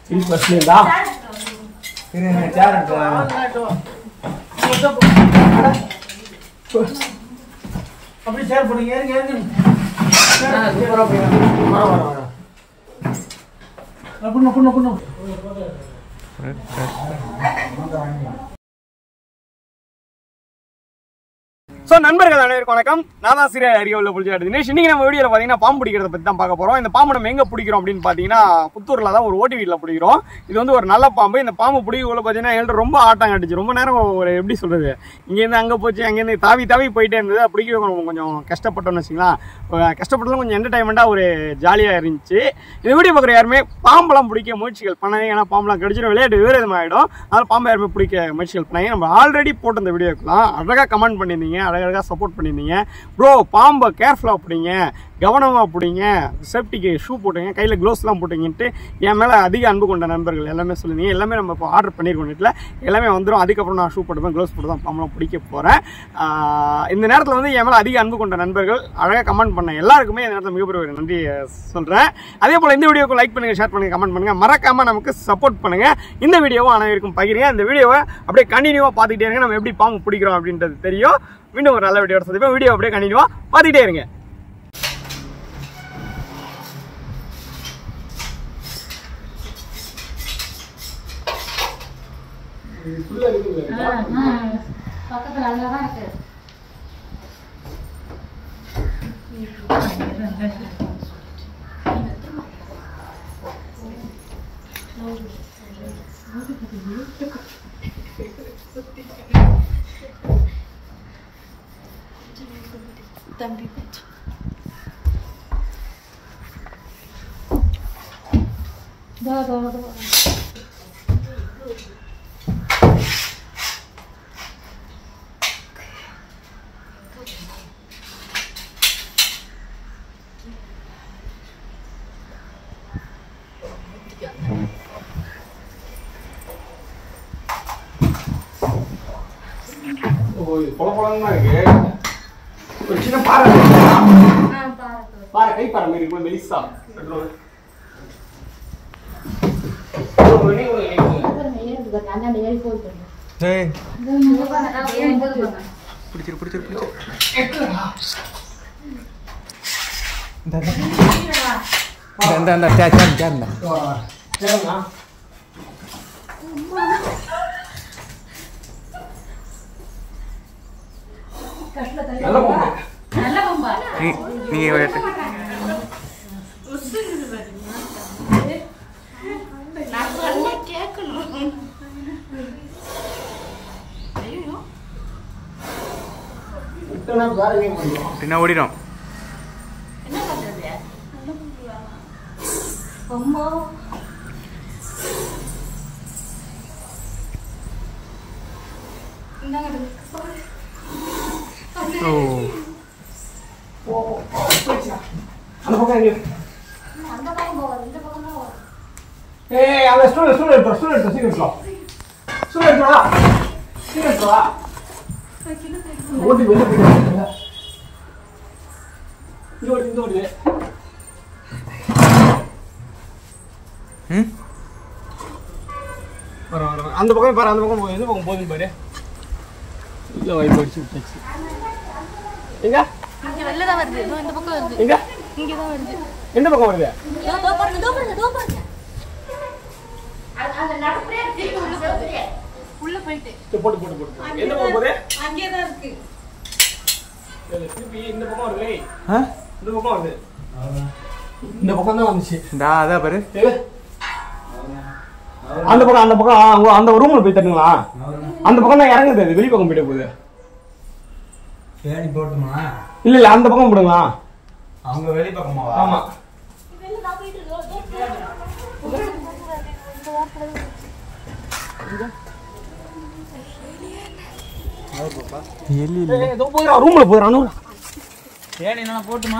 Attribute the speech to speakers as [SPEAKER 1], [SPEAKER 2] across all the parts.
[SPEAKER 1] இது ஃபர்ஸ்ட் இருந்தா
[SPEAKER 2] சேர் எடுத்து வரேன்.
[SPEAKER 1] அப்படி சேர் போடுங்க ஏறுங்க ஏறுங்க
[SPEAKER 2] ஆ, சூப்பரா போயிடும்.
[SPEAKER 1] வர வர வர புண்ணு புண்ணு புண்ணு ஸோ நண்பர்கள் அனைவருக்கும் வணக்கம் நான் தான் சிறிய அறிய உள்ள புளிச்சாடு தினேஷ் இன்னைக்கு நம்ம வீடியோவில் பார்த்தீங்கன்னா பாம்பு பிடிக்கிறத பற்றி தான் பார்க்க போகிறோம் இந்த பாம்பு நம்ம எங்கே பிடிக்கிறோம் அப்படின்னு பார்த்தீங்கன்னா புத்தூரில் தான் ஒரு ஓட்டி வீட்டில் பிடிக்கிறோம் இது வந்து ஒரு நல்ல பாம்பு இந்த பாம்பு பிடிக்கக்குள்ள பார்த்தீங்கன்னா என்கிட்ட ரொம்ப ஆட்டம் கட்டுச்சு ரொம்ப நேரம் ஒரு எப்படி சொல்கிறது இங்கேருந்து அங்கே போச்சு அங்கேருந்து தாவி தாவி போயிட்டே இருந்தது அது பிடிக்க நம்ம கொஞ்சம் கஷ்டப்பட்டோம்னு வச்சுங்களேன் கஷ்டப்பட்டதும் கொஞ்சம் என்டர்டைன்மெண்ட்டாக ஒரு ஜாலியாக இருந்துச்சு இந்த வீடியோ பார்க்குற யாருமே பாம்பெல்லாம் பிடிக்க முயற்சிகள் பண்ணாங்க ஏன்னா பாம்பெல்லாம் கடிச்சிடும் விளையாட்டு வேறு விதமாகிடும் அதனால் பாம்பை யாருமே பிடிக்க முயற்சிகள் பண்ணாங்க நம்ம ஆல்ரெடி போட்ட இந்த வீடியோக்கெலாம் அழகாக கமெண்ட் பண்ணியிருந்தீங்க அழகழகாக சப்போர்ட் பண்ணியிருந்தீங்க ப்ரோ பாம்பை கேர்ஃபுல்லாக பிடிங்க கவனமாக பிடிங்க சேஃப்டிக்கு ஷூ போட்டுங்க கையில் க்ளோஸ்லாம் போட்டுங்கன்ட்டு என் மேலே அதிக அன்பு கொண்ட நண்பர்கள் எல்லாமே சொல்லுவீங்க எல்லாமே நம்ம இப்போ ஆர்டர் பண்ணியிருக்கோம் நெட்டில் எல்லாமே வந்துடும் அதுக்கப்புறம் நான் ஷூ போட்டுப்பேன் க்ளோஸ் போட்டு தான் பாம்பெல்லாம் பிடிக்க போகிறேன் இந்த நேரத்தில் வந்து என் மேலே அதிக அன்பு கொண்ட நண்பர்கள் அழகாக கமெண்ட் பண்ண எல்லாருக்குமே இந்த நேரத்தில் மிகப்பெரிய ஒரு நன்றி சொல்கிறேன் அதே போல் இந்த வீடியோக்கு லைக் பண்ணுங்கள் ஷேர் பண்ணுங்கள் கமெண்ட் பண்ணுங்கள் மறக்காமல் நமக்கு சப்போர்ட் பண்ணுங்கள் இந்த வீடியோவும் அனைவருக்கும் பகிருங்க இந்த வீடியோவை அப்படியே கண்டினியூவாக பார்த்துக்கிட்டே இருங்க நம்ம எப்படி பாம்பு பிடிக்கிறோம் அப்படின்றது தெரியும் மீண்டும் ஒரு நல்ல வீடியோ சந்திப்போம் வீடியோ அப்படியே கண்டினியூவாக பார்த்துக்கிட்டே இருங்க
[SPEAKER 3] பக்கத்துல அங்கதான் இருக்கு தோ தோ தோ
[SPEAKER 1] ஓ இது பொல பொலன்னு தான் இருக்கு ஒரு சின்ன பாறை
[SPEAKER 3] ஆ பாருங்க
[SPEAKER 1] பாறை கை பாறை மாதிரி இருக்கும் மெலிசா
[SPEAKER 3] பாருங்க ஏறுது பாருங்க அந்தாண்ட ஏறி போகுது பாருங்க
[SPEAKER 2] டேய்,
[SPEAKER 3] இங்க பாருங்க ஏறி போகுது பாருங்க
[SPEAKER 2] பிடிச்சிரு, பிடிச்சிரு, பிடிச்சிரு. இந்த, இந்த. இந்த, இந்த, இந்த, சேர், சேர், சேர் இந்த.
[SPEAKER 1] சரிண்ணா நல்ல பொண்ணு
[SPEAKER 3] நல்ல பொம்பா
[SPEAKER 2] நீ- நீங்க விளையாட்டு.
[SPEAKER 1] விட்டுனா வேற எங்கேயும் போயிடும்
[SPEAKER 2] பின்ன ஓடிடும்
[SPEAKER 3] அம்மா
[SPEAKER 2] ஓ
[SPEAKER 1] அந்த பக்கம் எங்க
[SPEAKER 3] அந்த பக்கம் போகாது இந்த பக்கம் தான் வரும்
[SPEAKER 1] ஏய் அந்த ஸ்டூல் ஸ்டூல் எடுத்து ஸ்டூல் எடுத்து சீக்கிரம் எடுத்து வா. ஸ்டூல் எடுத்து வா சீக்கிரம் எடுத்து வா ஓடி வெளில போயிட்டு இந்த ஓடி இந்த ஓடி
[SPEAKER 2] ம்
[SPEAKER 1] வர வர வர. அந்த பக்கம் பாரு அந்த பக்கம் போ எந்த பக்கம் போகுதுன்னு பாரு இல்லை வாய்ப்பு அடிச்சு விட்டாச்சு எங்க
[SPEAKER 4] இங்க வெளில தான் வருது இதோ இந்த பக்கம் வருது
[SPEAKER 1] எங்க
[SPEAKER 4] இங்க தான் வருது
[SPEAKER 1] எந்த பக்கம் வருது
[SPEAKER 4] இதோ இதோ பாருங்க இதோ பாருங்க இதோ பாருங்க
[SPEAKER 3] அந்த நடப்புறே திருப்பி உள்ள போகுது
[SPEAKER 4] உள்ள போயிட்டு
[SPEAKER 1] சரி, போட்டு போட்டு போட்டு போட்டு. எந்த பக்கம் போகுது
[SPEAKER 4] அங்கே தான் இருக்கு
[SPEAKER 1] இல்ல, திருப்பி இந்த பக்கம் வருது
[SPEAKER 2] ஆ
[SPEAKER 1] இந்த பக்கம் வருது இந்த பக்கம் தான் வந்துச்சு
[SPEAKER 2] இந்தா, அதான் பாரு
[SPEAKER 1] ஏய். அந்த பக்கம் அந்த பக்கம் ஆ, அங்க அந்த ரூம்ல போய் தட்டுங்களா அந்த பக்கம் தான் இறங்குது அது வெளி பக்கம் போயிட்டு போகுது
[SPEAKER 5] ஏணி போட்டுமா
[SPEAKER 1] இல்ல இல்ல அந்த பக்கம் போடுங்களா
[SPEAKER 5] அவங்க வெளி பக்கமாவா
[SPEAKER 1] ஆமா
[SPEAKER 2] எலி இல்லை
[SPEAKER 1] ஏய், ஏதோ போயிடும் ரூம்ல போயிடும்
[SPEAKER 5] ஏணி நான் போட்டுமா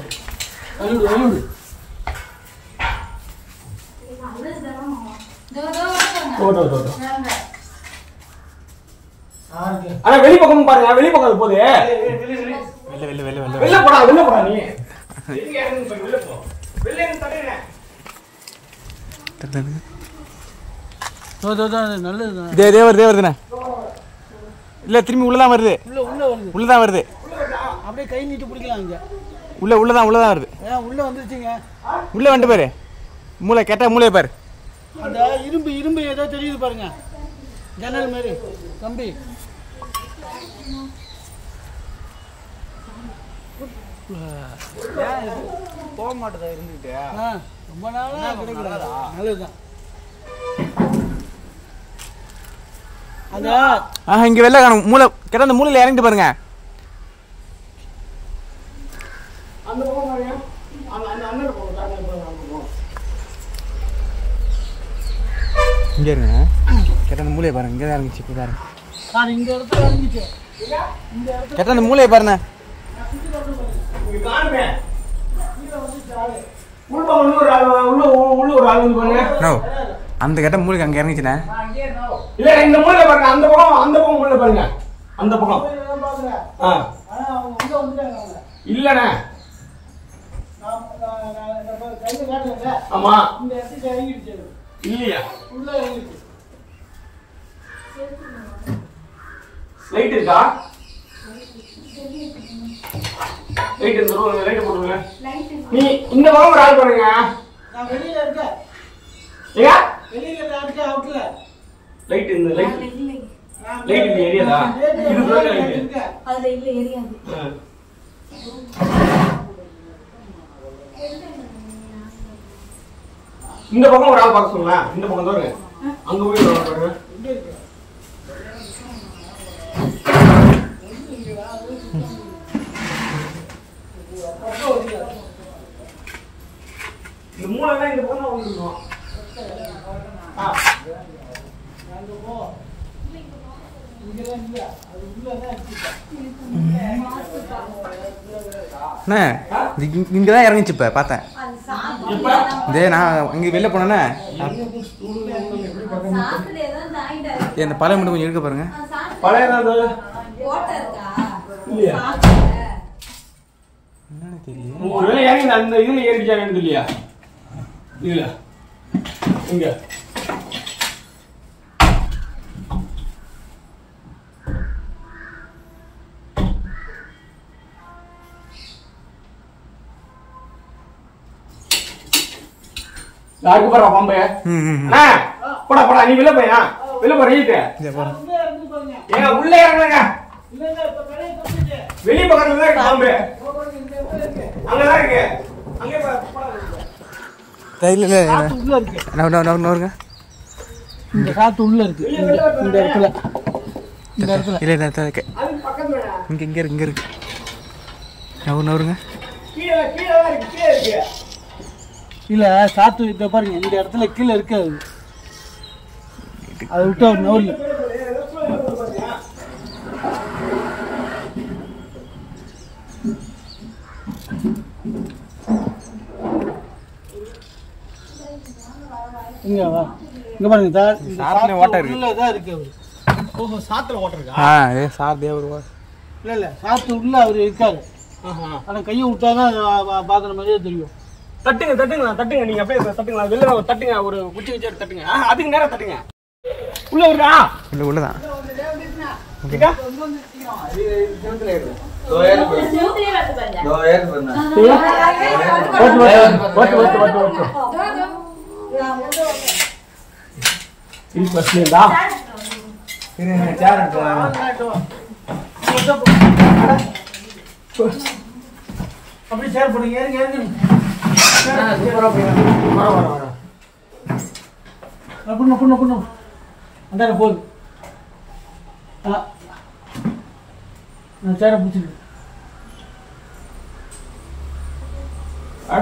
[SPEAKER 3] இதோ இதோ பாருங்க
[SPEAKER 1] ஓட்டு ஓட்டு ஓட்டு
[SPEAKER 3] வாங்க.
[SPEAKER 1] ஆனா வெளி பக்கம் பாருங்க வெளி பக்கம் அது போகுது
[SPEAKER 2] வெளில வெளில வெளில வெளில
[SPEAKER 1] வெளில போடா வெளில போடா நீ எங்க இறங்குது பாரு, வெளில போ வெளில இருந்து தள்ளிடுறேன்
[SPEAKER 2] தட்டு
[SPEAKER 6] தோ தோ தோ, அது நல்லதுதான்
[SPEAKER 1] இதே இதே வருது இதே வருதுண்ணே இல்லை திரும்பி உள்ளதான் வருது
[SPEAKER 6] உள்ள உள்ள வருது
[SPEAKER 1] உள்ளதான் வருது
[SPEAKER 6] அப்படியே கை நீட்டி பிடிக்கலாம் இங்க
[SPEAKER 1] உள்ள உள்ளதான் உள்ளதான் வருது
[SPEAKER 6] ஏன் உள்ள வந்துருச்சுங்க
[SPEAKER 1] உள்ள வந்துட்டு பாரு மூளை கேட்டா மூளையை பாரு
[SPEAKER 6] அந்த இரும்பு இரும்பு ஏதோ தெரியுது பாருங்க ஜன்னல் மாதிரி கம்பி
[SPEAKER 5] போக மாட்டேதா இருந்துகிட்டு
[SPEAKER 6] ஆ ரொம்ப நாளா கிடைக்கூடாது நல்லதுதான் அந்த
[SPEAKER 1] ஆஹா இங்க வெளில காணும் மூளை கேட்டா அந்த மூளையில இறங்கிட்டு பாருங்க
[SPEAKER 6] அந்த பக்கம் பாருங்க அந்த அந்த அண்ணன் போகும் தாங்க போகும்
[SPEAKER 1] இங்க இருங்க கேட்டா அந்த மூளையை பாருங்க இங்க தான் இறங்கிச்சு இப்போ பாருங்க
[SPEAKER 6] சார் இந்த இடத்துல இறங்கிச்சு
[SPEAKER 1] கேட்டா அந்த மூளையை பாருங்க
[SPEAKER 6] இங்க காணுமே உள்ள உள்ள ஒரு ஆள் உள்ள உள்ள ஒரு ஆள் வந்து பாருங்க
[SPEAKER 1] நோ அந்த கேட்ட மூளைக்கு அங்க இறங்கிச்சுண்ணே
[SPEAKER 6] இல்ல இந்த மூலையில பாருங்க அந்த பக்கம் அந்த பக்கம் மூலையில பாருங்க அந்த பக்கம் ஆ இல்லண்ணே ஆமா இல்லையா லைட் இருக்கா லைட் இந்த ரூம் லைட் போடுங்க நீ இந்த பக்கம் ஒரு ஆள் பாருங்க
[SPEAKER 2] நான் வெளியில இருக்கேன்
[SPEAKER 6] ஏங்க
[SPEAKER 2] வெளியில இருக்கேன் அவுட்ல
[SPEAKER 6] லைட் இந்த லைட்
[SPEAKER 2] நான்
[SPEAKER 6] லைட் இந்த ஏரியாதா இது ஃபுல்லா லைட்
[SPEAKER 2] இருக்கேன்
[SPEAKER 4] அதுல இல்ல எரியாது
[SPEAKER 6] இந்த பக்கம் ஒரு ஆள் பார்க்க சொல்லுங்க இந்த பக்கம் தோறுங்க அங்க போய் ஒரு ஆள் பாருங்க இந்த மூளைலாம் இந்த பக்கம் தான் வந்துருக்கோம் ஆ
[SPEAKER 1] அண்ணே இது இங்க- இங்க தான் இறங்கிச்சு இப்போ பார்த்தேன்
[SPEAKER 6] இப்ப
[SPEAKER 1] இதே நான் இங்கே வெளில போனேண்ணே
[SPEAKER 4] சாப்பிட்டு ஏதோ தாங்கிட்டாரு
[SPEAKER 1] ஏய், இந்த பழைய மட்டும் கொஞ்சம் எடுக்க பாருங்க
[SPEAKER 6] பழைய ஏதாவது
[SPEAKER 4] ஓட்ட இருக்கா
[SPEAKER 6] இல்லையா
[SPEAKER 1] என்னன்னு தெரியல
[SPEAKER 6] ஒருவேளை இறங்கி அந்த இதுல ஏறிச்சாங்கன்னு இல்லையா இதுல இங்க யாருக்கு போறா பாம்பு
[SPEAKER 1] ம் ம் ம்.
[SPEAKER 6] அண்ணா, போடா போடா நீ வெளில போயா வெளில போற ஈட்டு
[SPEAKER 1] இதே போகிறேன்
[SPEAKER 6] ஏங்க உள்ள இறங்குங்க வெளிய பக்கத்துல தான் இருக்கு பாம்பு அங்கதான் இருக்கு அங்கே பா- போடா.
[SPEAKER 1] இல்லை இல்லை
[SPEAKER 6] உள்ள இருக்கு
[SPEAKER 1] நவர் நவர் நவர் நவருங்க
[SPEAKER 6] இந்த காத்து உள்ள இருக்கு இந்த- இந்த இடத்துல இந்த இடத்துல
[SPEAKER 1] இல்லை இல்லை இல்லை
[SPEAKER 6] அது பக்கத்துல
[SPEAKER 1] இங்கே இங்கே இருக்கு இங்கே இருக்கு நவர் நவருங்க
[SPEAKER 6] கீழே கீழே தான் இருக்கு கீழே இருக்கு
[SPEAKER 2] இல்ல காத்து இந்த பாருங்க இந்த இடத்துல கீழே இருக்காது அதை விட்டு அவர் நவுர்ல இங்க வா இங்க பாருங்க சார் இந்த
[SPEAKER 1] சாத்துல
[SPEAKER 2] காத்து
[SPEAKER 1] ஓட்டை இருக்கு.
[SPEAKER 2] உள்ளதான் இருக்கு அவரு
[SPEAKER 6] ஓஹோ சாத்துல ஓட்ட இருக்கா
[SPEAKER 1] ஆ ஏ சார் தேவர்
[SPEAKER 2] இல்ல இல்ல காத்து உள்ள அவர் இருக்காரு ஆனா கையை விட்டாதான் பாக்குற மாதிரியே தெரியும்
[SPEAKER 6] தட்டுங்க தட்டுங்க தட்டுங்க நீங்க அப்படியே தட்டுங்க வெளில ஒரு தட்டுங்க ஒரு குச்சி வச்சு எடுத்து தட்டுங்க ஆ, அதுக்கு நேரம் தட்டுங்க உள்ள வருதா
[SPEAKER 1] இல்லை உள்ளதான்
[SPEAKER 6] இருக்கா?
[SPEAKER 4] செவுத்துலயே வந்து பாருங்க
[SPEAKER 6] ஓட்டு ஓட்டு ஓட்டு ஓட்டு இது ஃபர்ஸ்ட் இருந்தா
[SPEAKER 2] அப்படி சேர் போடுங்க ஏறுங்க ஏறுங்க
[SPEAKER 6] வர வர வர
[SPEAKER 2] புண்ணு புண்ணு புண்ணு அந்த போகுது ஆ நான் சேரை பிடிச்சிருக்கு
[SPEAKER 6] அட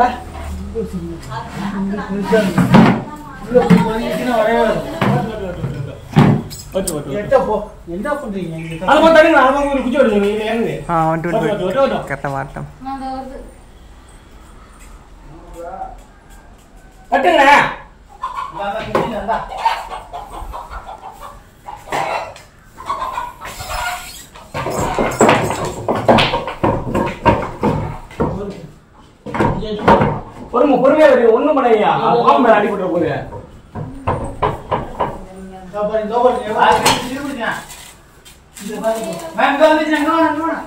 [SPEAKER 6] ஓட்டு ஓட்டு
[SPEAKER 2] எட்ட போ என்ன பண்றீங்க இங்க
[SPEAKER 6] அது போய் தட்டுங்க அது போய் ஒரு குச்சி எடுங்க நீங்க இறங்குங்க
[SPEAKER 1] ஆ வந்துட்டு
[SPEAKER 6] ஓட்டு,
[SPEAKER 1] வந்துட்டு
[SPEAKER 6] ஓட்டு, ஓட்டு.
[SPEAKER 1] கரெக்டாக மாட்டோம்
[SPEAKER 6] தட்டுங்க பொறுமை பொறுமையா இருக்கு ஒண்ணும் பண்ணையா பாம்பு மேல அடிபட்டு போகுது
[SPEAKER 2] இதோ பாரு, இதோ பாரு, இதோ பாரு. திரும்பிடுங்க. இந்த பாரு.
[SPEAKER 5] மேம் இங்க வந்துச்சு அங்க வாங்க, அங்க வாங்க.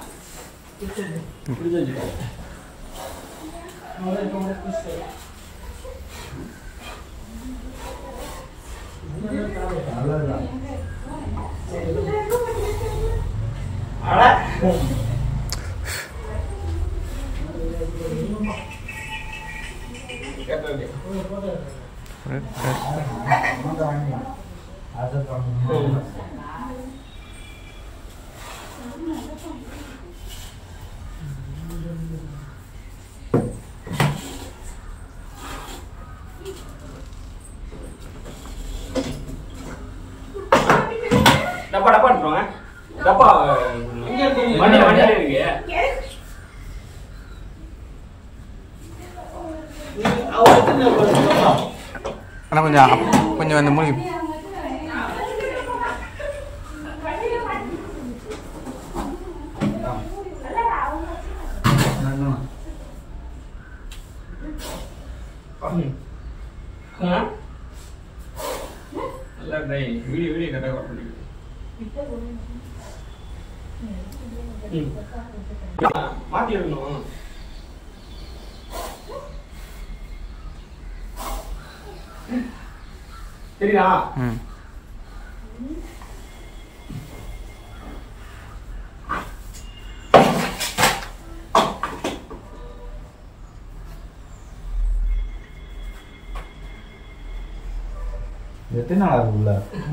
[SPEAKER 2] அவரை இப்ப வந்து புடிச்சிட்டு.
[SPEAKER 6] டப்பா டப்பா எடுத்துருவாங்க டப்பா
[SPEAKER 2] எங்க இருக்கு நீ?
[SPEAKER 6] வண்டியில வண்டியில இருக்கு
[SPEAKER 2] நீ- அவர் எத்தனை பேர் இருக்காங்க?
[SPEAKER 7] ஆனால் கொஞ்சம் அப்- கொஞ்சம் அந்த மூலிகை
[SPEAKER 6] நல்லா டை வீடியோ வீடியோ கரெக்டாக கட் பண்ணி மாற்றி எடுக்கணும் சரியா
[SPEAKER 7] ம்
[SPEAKER 8] எத்தனை நாள் ஆகுதுல்ல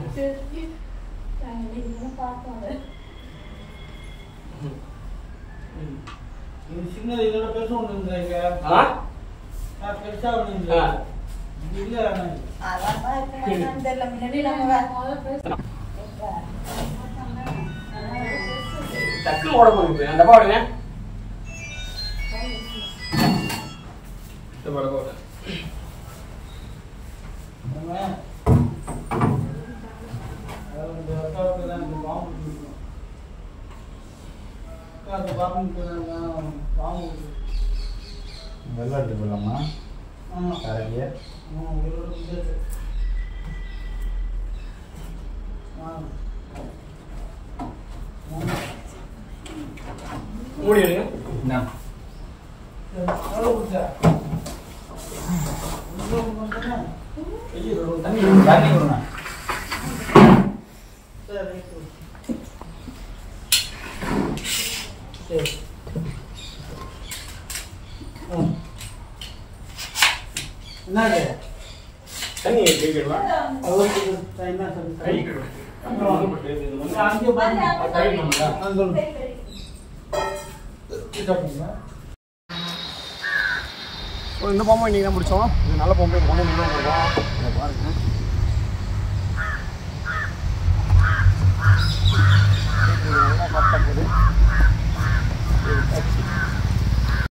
[SPEAKER 2] இது சின்னது இதோட பெருசு ஒண்ணு இருந்தீங்க
[SPEAKER 6] ஆ
[SPEAKER 2] பெருசா ஒண்ணு
[SPEAKER 6] ஆ.
[SPEAKER 2] இருந்தீங்க இல்ல அண்ணா.
[SPEAKER 6] டக்குனு ஓட போகுது அந்த டப்பா விடுங்க டப்பா டப்பா விடுங்க
[SPEAKER 2] நம்ம அதாவது இந்த அக்காவுக்கு தான் இந்த பாம்பு பிடிக்கும். அக்காவுக்கு பாம்பு பிடிக்கும். பாம்பு பிடிக்கும்.
[SPEAKER 8] வெள்ளாட்டு போகலாமா
[SPEAKER 2] ஆமா.
[SPEAKER 8] கரைங்க
[SPEAKER 2] ஆமா, உயிரோட பிடிச்சது. ஆ. ஆமா.
[SPEAKER 6] மூடி எடுங்க
[SPEAKER 8] என்ன
[SPEAKER 2] சரி, எவ்வளவு பிடிச்ச? எவ்வளவு பிடிச்சா?
[SPEAKER 8] தண்ணி தண்ணி கொடுங்க
[SPEAKER 2] சரி, ரைட்டு. சரி. ஆ. என்னது
[SPEAKER 6] தண்ணி கேட்கலாம்
[SPEAKER 2] அவருக்கு என்ன சொல்லு
[SPEAKER 6] கை கழுவு.
[SPEAKER 2] அங்கே பாருங்க ஆ, சொல்லு. சாப்பிட்டீங்களா?
[SPEAKER 1] ஸோ இந்த பாம்பு இன்னைக்கு தான் முடிச்சோம் இது நல்ல பாம்பு இது கொண்டு வந்து பாருங்க